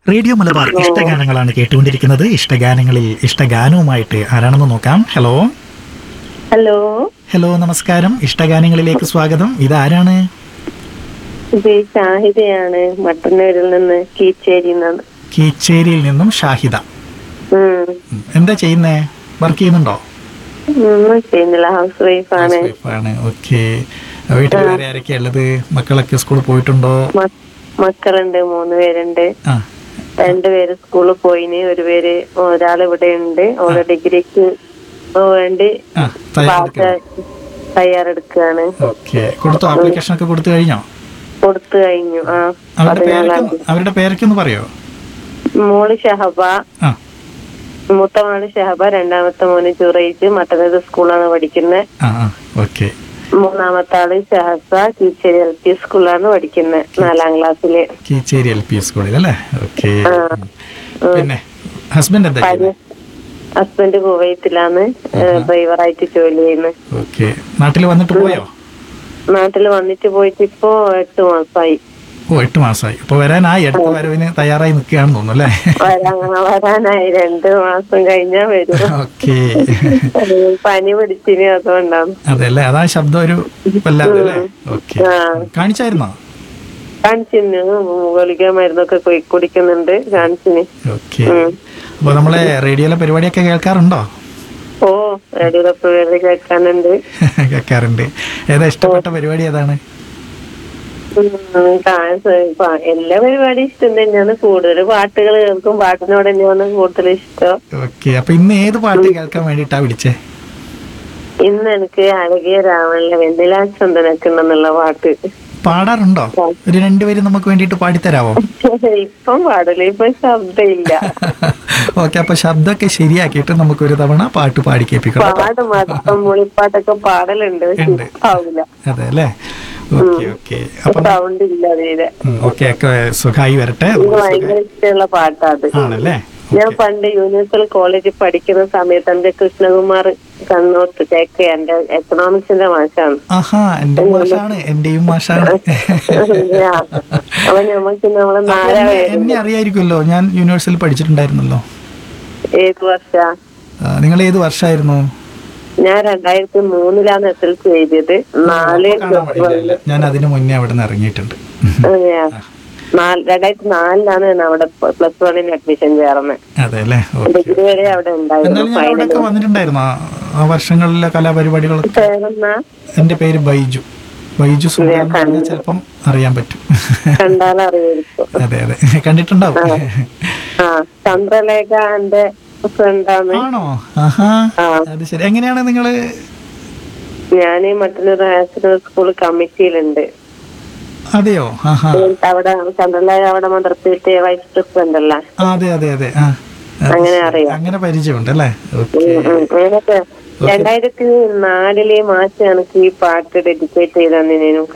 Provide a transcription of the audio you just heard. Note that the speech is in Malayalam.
റേഡിയോ മലബാർ ഇഷ്ടഗാനങ്ങളാണ് കേട്ടുകൊണ്ടിരിക്കുന്നത് ഇഷ്ടഗാനങ്ങളിൽ ഇഷ്ടഗാനവുമായിട്ട് ആരാണെന്ന് നോക്കാം ഹലോ ഹലോ ഹലോ നമസ്കാരം ഇഷ്ടഗാനങ്ങളിലേക്ക് സ്വാഗതം ഇതാരാണ് ഇത് ഷാഹിദയാണ് മട്ടന്നൂരിൽ നിന്ന് കീച്ചേരി നിന്നാണ് കീച്ചേരിയിൽ നിന്നും ഷാഹിദ ഉം. ഉം, എന്താ ചെയ്യുന്നേ വർക്ക് ചെയ്യുന്നുണ്ടോ ഒന്നും ചെയ്യുന്നില്ല ഹൗസ് വൈഫാണ് ആണ് ഓക്കെ വീട്ടിൽ വേറെ ആരൊക്കെയാ ഉള്ളത് മക്കളൊക്കെ സ്കൂളിൽ പോയിട്ടുണ്ടോ മ- മക്കളുണ്ട് മൂന്ന് പേരുണ്ട് ആ രണ്ടുപേര് സ്കൂളിൽ പോയിന് ഒരു പേര് ഒരാൾ ഇവിടെ ഉണ്ട് ഓള് ഡിഗ്രിക്ക് വേണ്ടി ആ പാസ് തയ്യാറെടുക്കുകയാണ് ഓക്കെ കൊടുത്തോ ആപ്ലിക്കേഷൻ ഒക്കെ കൊടുത്തു കഴിഞ്ഞോ കൊടുത്തു കഴിഞ്ഞു ആ അവരുടെ പതിനാലാം പേരൊക്കെ അവരുടെ പേരൊക്കെ ഒന്ന് പറയോ മോള് ഷഹബ ആ മൂത്ത മോള് ഷഹബ രണ്ടാമത്തെ മോന് ജുറൈജ് മറ്റന്നത് സ്കൂളാണ് പഠിക്കുന്നത് ആ ആ ഓക്കെ മൂന്നാമത്തെ ആള് ഷഹസ കീച്ചേരി എൽ പി സ്കൂളിലാണ് പഠിക്കുന്നത് നാലാം ക്ലാസ്സില് കീച്ചേരി എൽ പി സ്കൂളിൽ അല്ലേ ഓക്കെ പിന്നെ ഹസ്ബൻഡ് എന്താ ചെയ്യുന്നത് ഹസ്ബൻഡ് കുവൈത്തിലാണ് ഡ്രൈവറായിട്ട് ജോലി ചെയ്യുന്നത് ഓക്കെ നാട്ടിൽ വന്നിട്ട് പോയോ നാട്ടിൽ വന്നിട്ട് പോയിട്ട് ഇപ്പോ എട്ട് മാസമായി ഓ എട്ട് മാസമായി അപ്പൊ വരാനായി അടുത്ത വരവിന് തയ്യാറായി നിൽക്കുകയാണെന്ന് തോന്നുന്നു അല്ലേ വരാൻ വരാനായി രണ്ട് മാസം കഴിഞ്ഞാ വരും ഓക്കെ പനി പിടിച്ചിന് അതുകൊണ്ടാണ് അതെ അല്ലേ അതാ ശബ്ദം ഒരു വല്ലാതെ അല്ലേ ഓക്കെ ആ കാണിച്ചായിരുന്നോ കാണിച്ചിന് ഗുളിക മരുന്നൊക്കെ കുടി- കുടിക്കുന്നുണ്ട് കാണിച്ചിന് ഓക്കെ അപ്പൊ നമ്മളെ റേഡിയോയിലെ പരിപാടിയൊക്കെ കേൾക്കാറുണ്ടോ ഓ റേഡിയോ പേര് കേൾക്കാനുണ്ട് കേൾക്കാറുണ്ട് ഏതാ ഇഷ്ടപ്പെട്ട പരിപാടി ഏതാണ് ഉം, കാ- പ- എല്ലാ പരിപാടിയും ഇഷ്ടം തന്നെയാണ് കൂടുതൽ പാട്ടുകൾ കേൾക്കും പാട്ടിനോട് തന്നെയാണ് കൂടുതൽ ഇഷ്ടം ഓക്കെ അപ്പൊ ഇന്ന് ഏത് പാട്ട് കേൾക്കാൻ വേണ്ടിട്ടാ വിളിച്ചേ ഇന്ന് എനിക്ക് അഴകിയ രാവണിലെ വെണ്ണിലാ ചന്ദനക്കുണ്ടെന്നുള്ള പാട്ട് പാടാറുണ്ടോ ഒരു രണ്ടുപേരും നമുക്ക് വേണ്ടിയിട്ട് പാടിത്തരാവോ ഇപ്പം പാടില്ല ഇപ്പൊ ശബ്ദമില്ല ഓക്കെ അപ്പൊ ശബ്ദമൊക്കെ ശരിയാക്കിയിട്ട് നമുക്ക് ഒരു തവണ പാട്ട് പാടി കേൾപ്പിക്കണം പാടും മാത്രം മുളിപ്പാട്ടൊക്കെ പാടലുണ്ട് പക്ഷെ ഉണ്ട്. ഇപ്പം ആവില്ല അതെ അല്ലേ ഓക്കെ ഓക്കെ അപ്പൊ സൗണ്ട് ഇല്ല തീരെ ഓക്കെ ഒക്കെ സുഖമായി വരട്ടെ എനിക്ക് ഭയങ്കര ഇഷ്ടമുള്ള പാട്ടാ അത് ആണല്ലേ ഞാൻ പണ്ട് യൂണിവേഴ്സൽ കോളേജിൽ പഠിക്കുന്ന സമയത്ത് എന്റെ കൃഷ്ണകുമാർ കണ്ണോത്ത് കേക്ക് എന്റെ എക്കണോമിക്സിന്റെ മാഷാണ് ആഹാ എന്റെ മാഷാണ് എന്റെയും മാഷാണ് അപ്പൊ നമുക്ക് നമ്മളെ എന്നെ- നാലാവേദന എന്നെ അറിയായിരിക്കുമല്ലോ ഞാൻ യൂണിവേഴ്സിൽ പഠിച്ചിട്ടുണ്ടായിരുന്നല്ലോ ഏത് വർഷ ആ, നിങ്ങൾ ഏത് വർഷമായിരുന്നു ഞാൻ രണ്ടായിരത്തി മൂന്നിലാണ് എസ് എൽ സി എഴുതിയത് നാല് കാണാൻ വഴിയില്ല. ഞാൻ അതിന് മുന്നേ അവിടെ നിന്ന് ഇറങ്ങിയിട്ടുണ്ട് അതെയാ. നാല് രണ്ടായിരത്തി നാലിലാണ് ഞാൻ അവിടെ പ്ലസ് വണ്ണിന് അഡ്മിഷൻ ചേർന്നത് അതെ അല്ലേ ഓക്കെ ഡിഗ്രി വരെ അവിടെ ഉണ്ടായിരുന്നു എന്നാലും ഞാൻ അവിടെയൊക്കെ വന്നിട്ടുണ്ടായിരുന്നു ആ- ആ വർഷങ്ങളിലെ കലാപരിപാടികളൊക്കെ ചേർന്ന എന്റെ പേര് ബൈജു ബൈജു സുൽത്താൻ എന്ന് പറഞ്ഞാൽ ചിലപ്പം അറിയാൻ പറ്റും കണ്ടാലറിയായിരിക്കും അതെ അതെ കണ്ടിട്ടുണ്ടാവും ആ ചന്ദ്രലേഖ എന്റെ ഫ്രണ്ടാണ് ആണോ ആഹാ ആ. അത് ശരി എങ്ങനെയാണ് നിങ്ങള് ഞാൻ മറ്റൊരു ഹയർ സ്കൂൾ കമ്മിറ്റിയിലുണ്ട് അതെയോ ആഹാ അവിടെ ചന്ദ്രലേഖ അവിടെ മദ്രസയിലെ വൈസ് പ്രസിഡന്റ് അല്ല ആ, അതെ അതെ അതെ ആ അത് അങ്ങനെ ശരി. അറിയാം. അങ്ങനെ പരിചയമുണ്ട് അല്ലേ ഓക്കെ അങ്ങനൊക്കെ രണ്ടായിരത്തി നാലിലെ മാസം എനിക്ക് ഈ പാട്ട് ഡെഡിക്കേറ്റ് ചെയ്തു